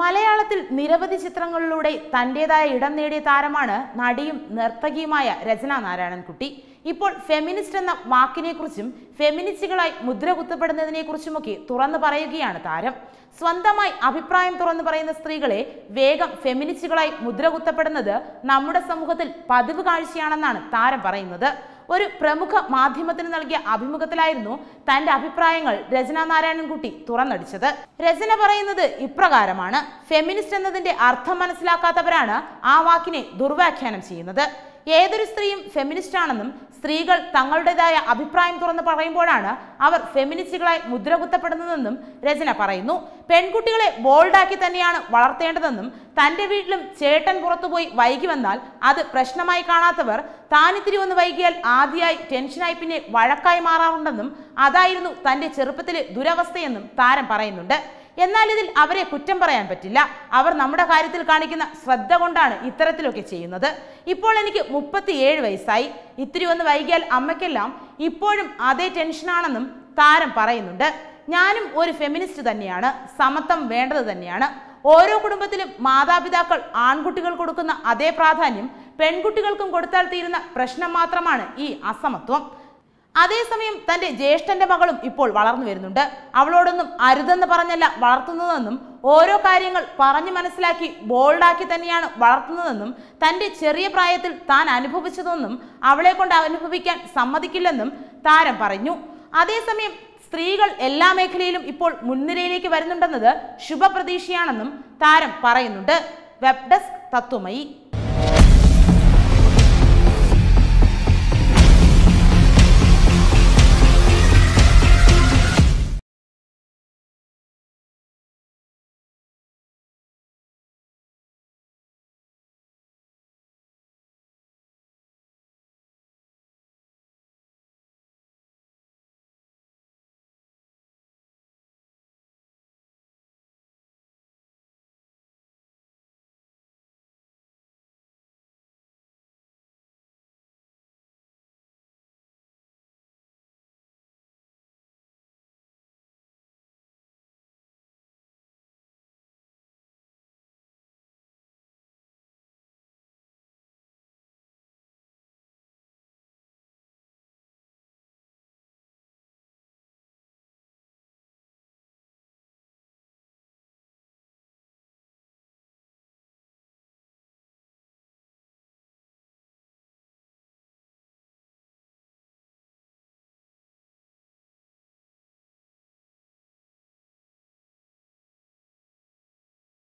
മലയാളത്തിൽ നിരവധി ചിത്രങ്ങളിലൂടെ തന്റേതായ ഇടം നേടിയ താരമാണ് നടിയും നർത്തകിയുമായ രചന നാരായണൻകുട്ടി ഇപ്പോൾ ഫെമിനിസ്റ്റ് എന്ന വാക്കിനെക്കുറിച്ചും ഫെമിനിസ്റ്റുകളായി മുദ്ര കുത്തപ്പെടുന്നതിനെക്കുറിച്ചുമൊക്കെ തുറന്നു പറയുകയാണ് താരം സ്വന്തമായി അഭിപ്രായം തുറന്നു പറയുന്ന സ്ത്രീകളെ വേഗം ഫെമിനിസ്റ്റുകളായി മുദ്ര കുത്തപ്പെടുന്നത് നമ്മുടെ സമൂഹത്തിൽ പതിവ് കാഴ്ചയാണെന്നാണ് താരം പറയുന്നത് ഒരു പ്രമുഖ മാധ്യമത്തിന് നൽകിയ അഭിമുഖത്തിലായിരുന്നു തന്റെ അഭിപ്രായങ്ങൾ രചന നാരായണൻകുട്ടി തുറന്നടിച്ചത് രചന പറയുന്നത് ഇപ്രകാരമാണ് ഫെമിനിസ്റ്റ് എന്നതിന്റെ അർത്ഥം മനസ്സിലാക്കാത്തവരാണ് ആ വാക്കിനെ ദുർവ്യാഖ്യാനം ചെയ്യുന്നത് ഏതൊരു സ്ത്രീയും ഫെമിനിസ്റ്റ് ആണെന്നും സ്ത്രീകൾ തങ്ങളുടേതായ അഭിപ്രായം തുറന്ന് പറയുമ്പോഴാണ് അവർ ഫെമിനിസ്റ്റുകളായി മുദ്ര കുത്തപ്പെടുന്നതെന്നും രചന പറയുന്നു പെൺകുട്ടികളെ ബോൾഡാക്കി തന്നെയാണ് വളർത്തേണ്ടതെന്നും തന്റെ വീട്ടിലും ചേട്ടൻ പുറത്തുപോയി വൈകി വന്നാൽ അത് പ്രശ്നമായി കാണാത്തവർ താനിത്തിരി ഒന്ന് വൈകിയാൽ ആദ്യമായി ടെൻഷനായി പിന്നെ വഴക്കായി മാറാറുണ്ടെന്നും അതായിരുന്നു തന്റെ ചെറുപ്പത്തിലെ ദുരവസ്ഥയെന്നും താരം പറയുന്നുണ്ട് എന്നാൽ ഇതിൽ അവരെ കുറ്റം പറയാൻ പറ്റില്ല അവർ നമ്മുടെ കാര്യത്തിൽ കാണിക്കുന്ന ശ്രദ്ധ കൊണ്ടാണ് ഇത്തരത്തിലൊക്കെ ചെയ്യുന്നത് ഇപ്പോൾ എനിക്ക് മുപ്പത്തിയേഴ് വയസ്സായി ഇത്തിരി ഒന്ന് വൈകിയാൽ അമ്മയ്ക്കെല്ലാം ഇപ്പോഴും അതേ ടെൻഷനാണെന്നും താരം പറയുന്നുണ്ട് ഞാനും ഒരു ഫെമിനിസ്റ്റ് തന്നെയാണ് സമത്വം വേണ്ടത് തന്നെയാണ് ഓരോ കുടുംബത്തിലും മാതാപിതാക്കൾ ആൺകുട്ടികൾ കൊടുക്കുന്ന അതേ പ്രാധാന്യം പെൺകുട്ടികൾക്കും കൊടുത്താൽ തീരുന്ന പ്രശ്നം മാത്രമാണ് ഈ അസമത്വം അതേസമയം തന്റെ ജ്യേഷ്ഠന്റെ മകളും ഇപ്പോൾ വളർന്നു വരുന്നുണ്ട് അവളോടൊന്നും അരുതെന്ന് പറഞ്ഞല്ല വളർത്തുന്നതെന്നും ഓരോ കാര്യങ്ങൾ പറഞ്ഞു മനസ്സിലാക്കി ബോൾഡാക്കി തന്നെയാണ് വളർത്തുന്നതെന്നും തന്റെ ചെറിയ പ്രായത്തിൽ താൻ അനുഭവിച്ചതൊന്നും അവളെ കൊണ്ട് അനുഭവിക്കാൻ സമ്മതിക്കില്ലെന്നും താരം പറഞ്ഞു അതേസമയം സ്ത്രീകൾ എല്ലാ മേഖലയിലും ഇപ്പോൾ മുൻനിരയിലേക്ക് വരുന്നുണ്ടെന്നത് ശുഭപ്രതീക്ഷയാണെന്നും താരം പറയുന്നുണ്ട് വെബ് ഡെസ്ക് തത്വമയി